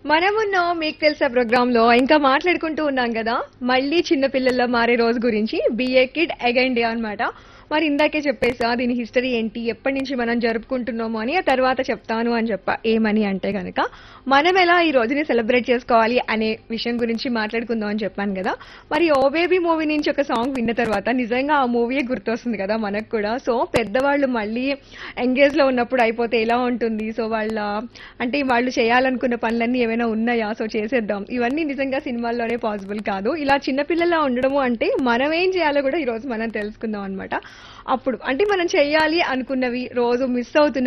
మనమున్న మీకు తెలుసా ప్రోగ్రామ్ లో ఇంకా మాట్లాడుకుంటూ ఉన్నాం కదా మళ్ళీ చిన్న పిల్లల్లో మారే రోజు గురించి బిఏ కిడ్ అగైన్ డే అన్నమాట మరి ఇందాకే చెప్పేసా దీని హిస్టరీ ఏంటి ఎప్పటి నుంచి మనం జరుపుకుంటున్నాము అని ఆ తర్వాత చెప్తాను అని చెప్ప ఏమని అంటే గనక మనం ఎలా ఈ రోజుని సెలబ్రేట్ చేసుకోవాలి అనే విషయం గురించి మాట్లాడుకుందాం అని చెప్పాను కదా మరి ఓ బేబీ మూవీ నుంచి ఒక సాంగ్ విన్న తర్వాత నిజంగా ఆ మూవీయే గుర్తొస్తుంది కదా మనకు కూడా సో పెద్దవాళ్ళు మళ్ళీ ఎంగేజ్ లో ఉన్నప్పుడు అయిపోతే ఎలా ఉంటుంది సో వాళ్ళ అంటే వాళ్ళు చేయాలనుకున్న పనులన్నీ ఏమైనా ఉన్నాయా సో చేసేద్దాం ఇవన్నీ నిజంగా సినిమాల్లోనే పాసిబుల్ కాదు ఇలా చిన్నపిల్లలా ఉండడము అంటే మనం ఏం చేయాలో కూడా ఈ రోజు మనం తెలుసుకుందాం అనమాట అప్పుడు అంటే మనం చేయాలి అనుకున్నవి రోజు మిస్ అవుతున్న